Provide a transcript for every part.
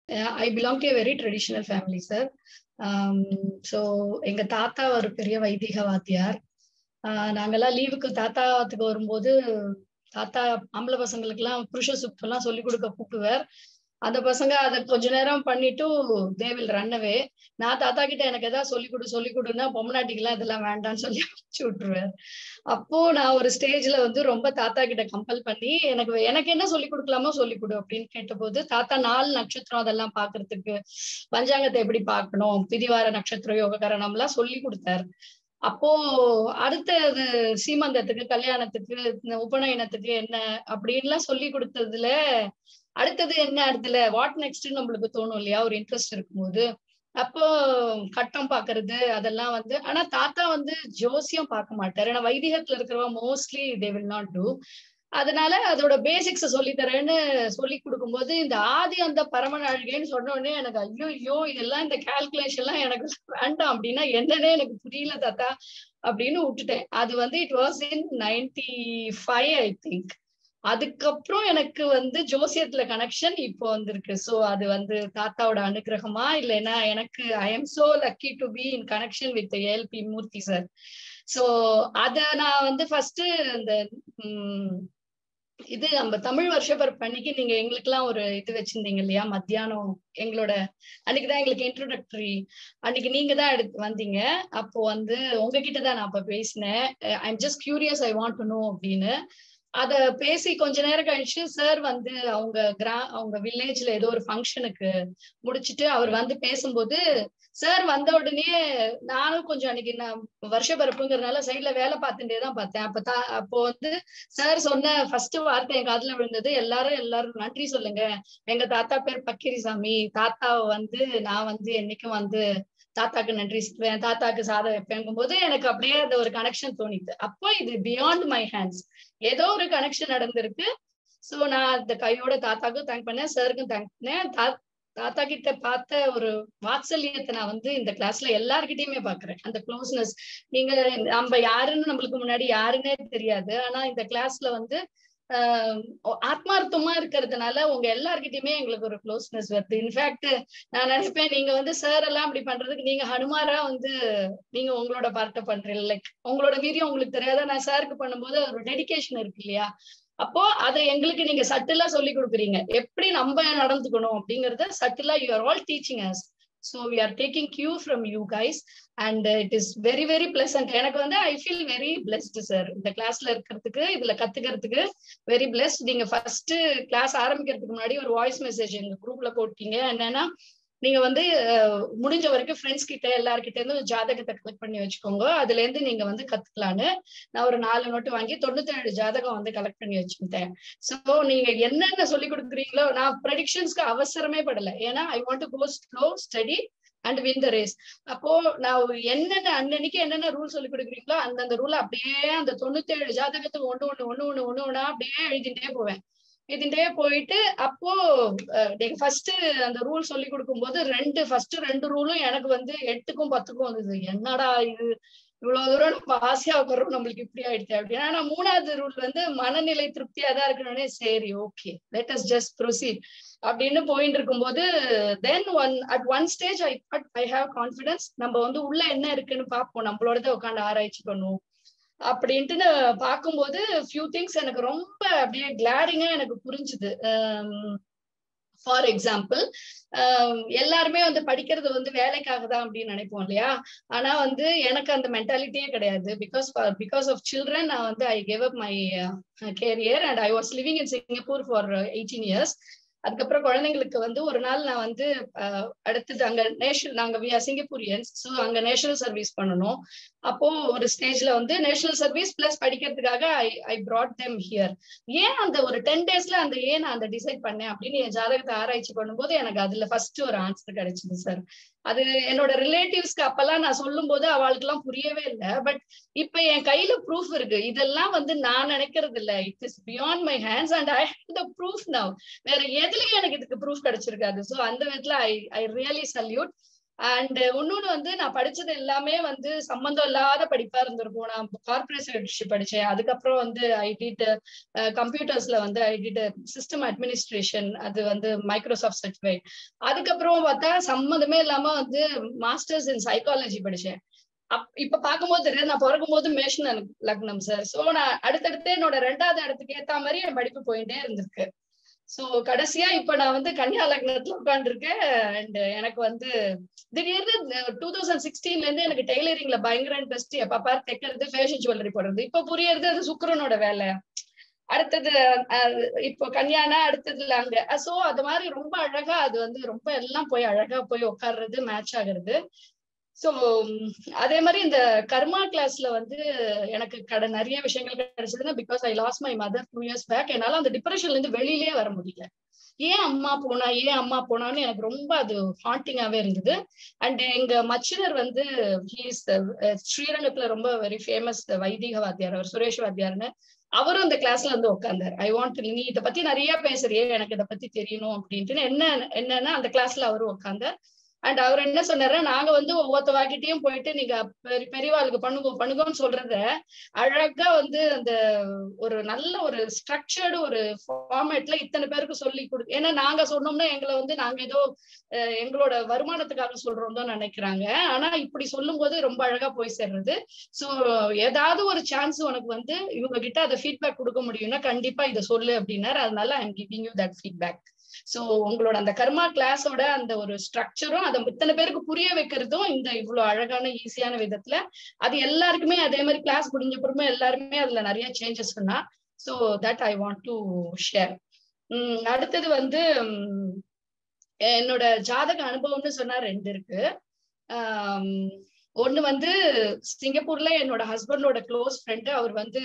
I belong to very traditional family sir so எங்க தாத்தா ஒரு பெரிய வைதிக வாத்தியார் ஆஹ் நாங்கெல்லாம் லீவுக்கு தாத்தாத்துக்கு வரும்போது தாத்தா ஆம்பளை பசங்களுக்கெல்லாம் புருஷ சுத்தம்லாம் சொல்லி கொடுக்க கூப்பிடுவார் அந்த பசங்க அதை கொஞ்ச நேரம் பண்ணிட்டு தே வில் ரன்னவே நான் தாத்தா கிட்ட எனக்கு எதாவது சொல்லி கொடு சொல்லி கொடுன்னா பொம்மநாட்டிக்கெல்லாம் இதெல்லாம் வேண்டாம்னு சொல்லி அனுப்பிச்சு விட்டுருவேன் அப்போ நான் ஒரு ஸ்டேஜ்ல வந்து ரொம்ப தாத்தா கிட்ட கம்பல் பண்ணி எனக்கு எனக்கு என்ன சொல்லி கொடுக்கலாமோ சொல்லி கொடு அப்படின்னு கேட்டபோது தாத்தா நாலு நட்சத்திரம் அதெல்லாம் பாக்குறதுக்கு பஞ்சாங்கத்தை எப்படி பார்க்கணும் பிதிவார நட்சத்திரம் யோககரணம் எல்லாம் சொல்லி கொடுத்தாரு அப்போ அடுத்தது சீமந்தத்துக்கு கல்யாணத்துக்கு இந்த உபநயனத்துக்கு என்ன அப்படின்லாம் சொல்லி கொடுத்ததுல அடுத்தது என்ன அடுத்துல வாட் நெக்ஸ்ட் நம்மளுக்கு தோணும் இல்லையா ஒரு இன்ட்ரெஸ்ட் இருக்கும்போது அப்போ கட்டம் பாக்குறது அதெல்லாம் வந்து ஆனா தாத்தா வந்து ஜோசியம் பார்க்க மாட்டாரு ஏன்னா வைதிகத்துல இருக்கிறவ mostly they will not do அதனால அதோட பேசிக்ஸ் சொல்லி தரேன்னு சொல்லி கொடுக்கும்போது இந்த ஆதி அந்த பரம நாழிகைன்னு சொன்ன உடனே எனக்கு ஐயோ ஐயோ இதெல்லாம் இந்த கால்குலேஷன் எல்லாம் எனக்கு வேண்டாம் அப்படின்னா என்னன்னே எனக்கு புரியல தாத்தா அப்படின்னு விட்டுட்டேன் அது வந்து it was in ninety five I think அதுக்கப்புறம் எனக்கு வந்து ஜோசியத்துல கனெக்ஷன் இப்போ வந்திருக்கு சோ அது வந்து தாத்தாவோட அனுகிரகமா இல்லைன்னா எனக்கு I am so lucky to be in connection with ALP Murthy sir so அத நான் வந்து ஃபர்ஸ்ட் இந்த இது நம்ம தமிழ் வருஷப்பரப்பு அன்னைக்கு நீங்க எங்களுக்கெல்லாம் ஒரு இது வச்சிருந்தீங்க இல்லையா மத்தியானம் எங்களோட அன்னைக்குதான் எங்களுக்கு இன்ட்ரோடக்டரி அன்னைக்கு நீங்க தான் எடுத்து வந்தீங்க அப்போ வந்து உங்ககிட்ட தான் நான் அப்ப பேசினேன் I am just curious I want to know அப்படின்னு அத பேசி கொஞ்ச நேரம் கழிச்சு சார் வந்து அவங்க கிரா அவங்க வில்லேஜ்ல ஏதோ ஒரு ஃபங்க்ஷனுக்கு முடிச்சுட்டு அவர் வந்து பேசும்போது சார் வந்த உடனே நானும் கொஞ்சம் அன்னைக்கு நான் வருஷ பிறப்புங்கிறதுனால சைட்ல வேலை பார்த்துட்டே தான் பார்த்தேன் அப்ப தா அப்போ வந்து சார் சொன்ன ஃபர்ஸ்ட் வார்த்தை என் காதுல விழுந்தது எல்லாரும் எல்லாரும் நன்றி சொல்லுங்க எங்க தாத்தா பேர் பக்கிரிசாமி தாத்தாவை வந்து நான் வந்து என்னைக்கும் வந்து தாத்தாக்கு நன்றி சொல்லுவேன் தாத்தாக்கு சாதம் வைப்பேங்கும் போது எனக்கு அப்படியே அந்த ஒரு கனெக்ஷன் தோணிது அப்போ இது பியாண்ட் மை ஹேண்ட்ஸ் ஏதோ ஒரு கனெக்ஷன் நடந்திருக்கு சோ நான் அந்த கையோட தாத்தாக்கும் தேங்க் பண்ணேன் சாருக்கும் தேங்க் பண்ணேன் தாத்தா கிட்ட பார்த்த ஒரு வாத்சல்யத்தை நான் வந்து இந்த கிளாஸ்ல எல்லார்கிட்டயுமே பாக்குறேன் அந்த க்ளோஸ்னஸ் நீங்க நம்ம யாருன்னு நம்மளுக்கு முன்னாடி யாருன்னே தெரியாது ஆனா இந்த கிளாஸ்ல வந்து ஆத்மார்த்தமா இருக்கிறதுனால உங்க எல்லார்கிட்டயுமே எங்களுக்கு ஒரு க்ளோஸ்னஸ் வருது இன்ஃபேக்ட் நான் நினைப்பேன் நீங்க வந்து சார் எல்லாம் அப்படி பண்றதுக்கு நீங்க ஹனுமாரா வந்து நீங்க உங்களோட பார்ட்ட பண்றீங்க லைக் உங்களோட வீரியம் உங்களுக்கு தெரியாத நான் சாருக்கு பண்ணும்போது ஒரு டெடிக்கேஷன் இருக்கு இல்லையா அப்போ அதை எங்களுக்கு நீங்க சட்டிலா சொல்லி கொடுக்குறீங்க எப்படி நம்ம நடந்துக்கணும் அப்படிங்கறத சட்டிலா you are all teaching us so we are taking cue from you guys and it is very very pleasant எனக்கு வந்து I feel very blessed sir இந்த கிளாஸ்ல இருக்கிறதுக்கு இதுல கத்துக்கிறதுக்கு வெரி பிளஸ்ட் நீங்க ஃபர்ஸ்ட் கிளாஸ் ஆரம்பிக்கிறதுக்கு முன்னாடி ஒரு வாய்ஸ் மெசேஜ் எங்க குரூப்ல போட்டீங்க என்னன்னா நீங்க வந்து முடிஞ்ச வரைக்கும் ஃப்ரெண்ட்ஸ் கிட்ட எல்லார்கிட்ட இருந்து ஜாதகத்தை கலெக்ட் பண்ணி வச்சுக்கோங்க அதுல இருந்து நீங்க வந்து கத்துக்கலான்னு நான் ஒரு நாலு நோட்டு வாங்கி தொண்ணூத்தி ஏழு ஜாதகம் வந்து கலெக்ட் பண்ணி வச்சுக்கிட்டேன் சோ நீங்க என்னென்ன சொல்லி கொடுக்குறீங்களோ நான் ப்ரெடிக்ஷன்ஸ்க்கு அவசரமே படல ஏன்னா I want to go slow steady and win the race அப்போ நான் என்னென்ன அன்னன்னைக்கு என்னென்ன ரூல் சொல்லி கொடுக்குறீங்களோ அந்தந்த ரூல் அப்படியே அந்த தொண்ணூத்தி ஏழு ஜாதகத்துக்கு ஒண்ணு ஒண்ணு ஒண்ணு ஒண்ணு ஒண்ணு ஒண்ணா அப்படியே எழுதிட்டே போவேன் இதுண்டே போயிட்டு அப்போ நீங்க ஃபர்ஸ்ட் அந்த ரூல் சொல்லி கொடுக்கும்போது ரெண்டு ஃபர்ஸ்ட் ரெண்டு ரூலும் எனக்கு வந்து எட்டுக்கும் பத்துக்கும் வந்தது என்னடா இது இவ்வளவு தூரம் நம்ம ஆசையா உட்காரோம் நம்மளுக்கு இப்படி ஆயிடுச்சு அப்படின்னா ஆனா மூணாவது ரூல் வந்து மனநிலை திருப்தியா தான் இருக்கணும்னே சரி okay let us just proceed அப்படின்னு போயிட்டு இருக்கும்போது then one at one stage I but I have confidence நம்ம வந்து உள்ள என்ன இருக்குன்னு பார்ப்போம் நம்மளோடத உட்காந்து ஆராய்ச்சி பண்ணுவோம் அப்படின்ட்டு பார்க்கும்போது ஃபியூ திங்ஸ் எனக்கு ரொம்ப அப்படியே கிளாடிங்கா எனக்கு புரிஞ்சுது ஃபார் எக்ஸாம்பிள் எல்லாருமே வந்து படிக்கிறது வந்து வேலைக்காக தான் அப்படின்னு நினைப்போம் இல்லையா ஆனா வந்து எனக்கு அந்த மென்டாலிட்டியே கிடையாது பிகாஸ் பிகாஸ் ஆஃப் சில்ட்ரன் நான் வந்து I gave up my career and I was living in Singapore for eighteen years அதுக்கப்புறம் குழந்தைங்களுக்கு வந்து ஒரு நாள் நான் வந்து அடுத்தது அங்க நேஷனல் நாங்க வி ஆர் சிங்கப்பூரியன்ஸ் ஸோ அங்க நேஷனல் சர்வீஸ் பண்ணணும் அப்போ ஒரு ஸ்டேஜ்ல வந்து நேஷனல் சர்வீஸ் பிளஸ் படிக்கிறதுக்காக I I brought them here ஏன் அந்த ஒரு டென் டேஸ்ல அந்த ஏன் நான் அந்த டிசைட் பண்ணேன் அப்படின்னு என் ஜாதகத்தை ஆராய்ச்சி பண்ணும்போது எனக்கு அதுல ஃபர்ஸ்ட் ஒரு ஆன்சர் கிடைச்சது சார் அது என்னோட ரிலேட்டிவ்ஸ்க்கு அப்பெல்லாம் நான் சொல்லும் போது அவளுக்கு எல்லாம் புரியவே இல்லை பட் இப்ப என் கையில ப்ரூஃப் இருக்கு இதெல்லாம் வந்து நான் நினைக்கிறது இல்ல it is beyond my hands and I the proof now வேற எதுலயும் எனக்கு இதுக்கு ப்ரூஃப் கிடைச்சிருக்காது ஸோ அந்த விதத்துல I I really salute and இன்னொன்னு வந்து நான் படிச்சது எல்லாமே வந்து சம்மந்தம் இல்லாத படிப்பா இருந்திருக்கும் நான் கார்பரேட் படிச்சேன் அதுக்கப்புறம் வந்து ஐ டிட் கம்ப்யூட்டர்ஸ்ல வந்து ஐ டிட் சிஸ்டம் அட்மினிஸ்ட்ரேஷன் அது வந்து மைக்ரோசாஃப்ட் சர்டிஃபைட் அதுக்கப்புறம் பார்த்தா சம்மந்தமே இல்லாம வந்து மாஸ்டர்ஸ் இன் சைக்காலஜி படிச்சேன் அப் இப்ப பார்க்கும்போது தெரியாது நான் பிறக்கும் போது மேஷன் லக்னம் சார் சோ நான் அடுத்தடுத்து என்னோட ரெண்டாவது இடத்துக்கு ஏத்த மாதிரி என் படிப்பு போயிட்டே இருந்திருக்கு சோ கடைசியா இப்ப நான் வந்து கன்னியா லக்னத்துல உட்காந்துருக்கேன் அண்ட் எனக்கு வந்து திடீர்னு டூ தௌசண்ட் சிக்ஸ்டீன்ல இருந்து எனக்கு டெய்லரிங்ல பயங்கர இன்ட்ரெஸ்ட் எப்ப பாரு தைக்கிறது ஃபேஷன் ஜுவல்லரி போடுறது இப்ப புரியறது அது சுக்கரனோட வேலை அடுத்தது இப்போ கன்யானா அடுத்ததுல அங்க சோ அது மாதிரி ரொம்ப அழகா அது வந்து ரொம்ப எல்லாம் போய் அழகா போய் உட்கார்றது மேட்ச் ஆகுறது ஸோ அதே மாதிரி இந்த கர்மா கிளாஸ்ல வந்து எனக்கு கட நிறைய விஷயங்கள் கிடைச்சதுன்னா because I lost my mother two years back என்னால அந்த டிப்ரெஷன்ல இருந்து வெளியிலே வர முடியல ஏன் அம்மா போனா ஏன் அம்மா போனான்னு எனக்கு ரொம்ப அது ஹாண்டிங்காவே இருந்தது அண்ட் எங்க மச்சினர் வந்து ஹீஸ் ஸ்ரீரங்கத்துல ரொம்ப வெரி ஃபேமஸ் வைதிக வாத்தியார் அவர் சுரேஷ் வாத்தியார்னு அவரும் இந்த கிளாஸ்ல வந்து உட்காந்தார் ஐ வாண்ட் நீ இதை பத்தி நிறைய பேசுறியே எனக்கு இதை பத்தி தெரியணும் அப்படின்ட்டு என்ன என்னன்னா அந்த கிளாஸ்ல அவரும் உட்காந்தார் அண்ட் அவர் என்ன சொன்னாரு நாங்க வந்து ஒவ்வொருத்த வாக்கிட்டையும் போயிட்டு நீங்க பெரியவாளுக்கு பண்ணுங்க பண்ணுங்கன்னு சொல்றத அழகா வந்து அந்த ஒரு நல்ல ஒரு ஸ்ட்ரக்சர்டு ஒரு ஃபார்மேட்ல இத்தனை பேருக்கு சொல்லி கொடு ஏன்னா நாங்க சொன்னோம்னா எங்களை வந்து நாங்க ஏதோ எங்களோட வருமானத்துக்காக சொல்றோம் தான் நினைக்கிறாங்க ஆனா இப்படி சொல்லும் போது ரொம்ப அழகா போய் சேர்றது சோ ஏதாவது ஒரு சான்ஸ் உனக்கு வந்து இவங்க கிட்ட அதை ஃபீட்பேக் கொடுக்க முடியும்னா கண்டிப்பா இதை சொல்லு அப்படின்னாரு அதனால I am giving you that feedback so உங்களோட அந்த கர்மா கிளாஸோட அந்த ஒரு ஸ்ட்ரக்சரும் அதை இத்தனை பேருக்கு புரிய வைக்கிறதும் இந்த இவ்வளவு அழகான ஈஸியான விதத்துல அது எல்லாருக்குமே அதே மாதிரி கிளாஸ் முடிஞ்ச பிறமே எல்லாருமே அதுல நிறைய சேஞ்சஸ் பண்ணா so that I want to share um அடுத்தது வந்து என்னோட ஜாதக அனுபவம்னு சொன்னா ரெண்டு இருக்கு ஆஹ் ஒண்ணு வந்து சிங்கப்பூர்ல என்னோட ஹஸ்பண்டோட க்ளோஸ் ஃப்ரெண்டு அவர் வந்து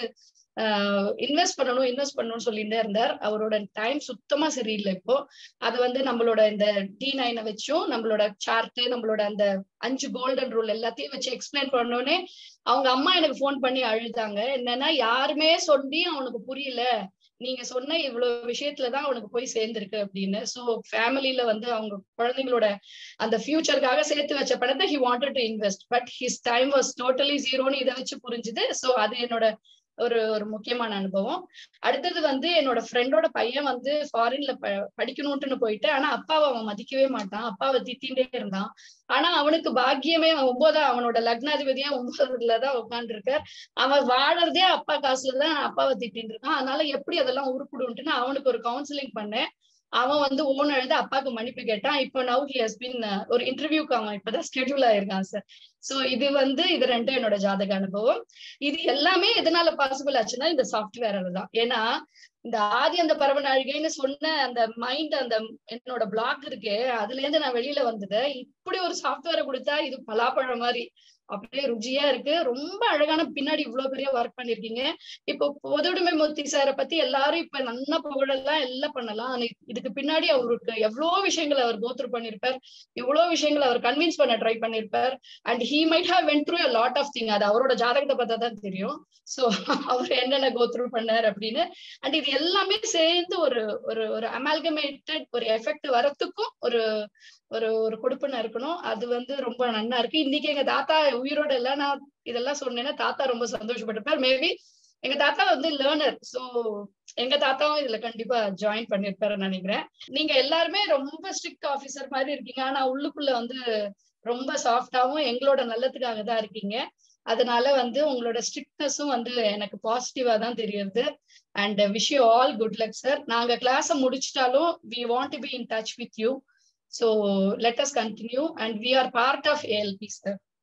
இன்வெஸ்ட் பண்ணணும் இன்வெஸ்ட் பண்ணணும்னு சொல்லிட்டே இருந்தார் அவரோட டைம் சுத்தமா சரியில்லை இப்போ அது வந்து நம்மளோட இந்த டி நைனை வச்சும் நம்மளோட சார்ட் நம்மளோட அந்த அஞ்சு கோல்டன் ரூல் எல்லாத்தையும் வச்சு எக்ஸ்பிளைன் பண்ணோடனே அவங்க அம்மா எனக்கு ஃபோன் பண்ணி அழுதாங்க என்னன்னா யாருமே சொல்லி அவனுக்கு புரியல நீங்க சொன்ன இவ்வளவு விஷயத்துலதான் அவனுக்கு போய் சேர்ந்திருக்கு அப்படின்னு சோ ஃபேமிலியில வந்து அவங்க குழந்தைங்களோட அந்த ஃபியூச்சருக்காக சேர்த்து வச்ச பணத்தை he wanted to invest but his time was totally ஜீரோன்னு இதை வச்சு புரிஞ்சுது சோ அது என்னோட ஒரு ஒரு முக்கியமான அனுபவம் அடுத்தது வந்து என்னோட ஃப்ரெண்டோட பையன் வந்து ஃபாரின்ல ப படிக்கணும்ட்டுன்னு போயிட்டு ஆனா அப்பாவை அவன் மதிக்கவே மாட்டான் அப்பாவை திட்டிகிட்டே இருந்தான் ஆனா அவனுக்கு பாக்கியமே ஒன்பதா அவனோட லக்னாதிபதியா ஒன்பதுலதான் உட்காந்துருக்கார் அவன் வாழறதே அப்பா காசுலதான் அப்பாவை திட்டின்னு இருக்கான் அதனால எப்படி அதெல்லாம் உருப்பிடுன்ட்டுன்னு அவனுக்கு ஒரு கவுன்சிலிங் பண்ணேன் அவன் வந்து ஓன் எழுத அப்பாவுக்கு மன்னிப்பு கேட்டான் இப்போ நவ் ஹி ஹஸ் பின் ஒரு இன்டர்வியூக்கு அவன் இப்பதான் ஸ்கெடியூல் ஆயிருக்கான் சார் சோ இது வந்து இது ரெண்டும் என்னோட ஜாதக அனுபவம் இது எல்லாமே எதனால பாசிபிள் ஆச்சுன்னா இந்த சாஃப்ட்வேரால தான் ஏன்னா இந்த ஆதி அந்த பரவ நாழிகைன்னு சொன்ன அந்த மைண்ட் அந்த என்னோட பிளாக் இருக்கே அதுல இருந்து நான் வெளியில வந்தது இப்படி ஒரு சாஃப்ட்வேரை கொடுத்தா இது பலாப்பழம் மாதிரி அப்படியே ருச்சியா இருக்கு ரொம்ப அழகான பின்னாடி இவ்வளவு பெரிய ஒர்க் பண்ணிருக்கீங்க இப்போ பொதுடுமை மூர்த்தி சாரை பத்தி எல்லாரும் இப்ப நல்லா புகழெல்லாம் எல்லாம் பண்ணலாம் இதுக்கு பின்னாடி அவருக்கு எவ்வளவு விஷயங்கள் அவர் கோத்ரூ பண்ணிருப்பார் எவ்வளவு விஷயங்கள் அவர் கன்வின்ஸ் பண்ண ட்ரை பண்ணிருப்பார் and he might have went through lot of thing அது அவரோட ஜாதகத்தை பார்த்தா தான் தெரியும் சோ அவர் என்னென்ன கோத்ரூ பண்ணார் அப்படின்னு அண்ட் இது எல்லாமே சேர்ந்து ஒரு ஒரு ஒரு அமால்கமேட்டட் ஒரு எஃபெக்ட் வரத்துக்கும் ஒரு ஒரு ஒரு கொடுப்புன்னு இருக்கணும் அது வந்து ரொம்ப நன்னா இருக்கு இன்னைக்கு எங்க தாத்தா உயிரோட எல்லாம் நான் இதெல்லாம் சொன்னேன்னா தாத்தா ரொம்ப சந்தோஷப்பட்டிருப்பார் மேபி எங்க தாத்தா வந்து லேர்னர் சோ எங்க தாத்தாவும் இதுல கண்டிப்பா ஜாயின் பண்ணிருப்பாருன்னு நினைக்கிறேன் நீங்க எல்லாருமே ரொம்ப ஸ்ட்ரிக்ட் ஆபீசர் மாதிரி இருக்கீங்க ஆனா உள்ளுக்குள்ள வந்து ரொம்ப சாஃப்டாவும் எங்களோட நல்லதுக்காக தான் இருக்கீங்க அதனால வந்து உங்களோட ஸ்ட்ரிக்ட்னஸும் வந்து எனக்கு பாசிட்டிவா தான் தெரியுது and wish you all good luck sir நாங்க கிளாஸ முடிச்சிட்டாலும் we want to be in touch with you So let us continue and we are part of ALP, sir.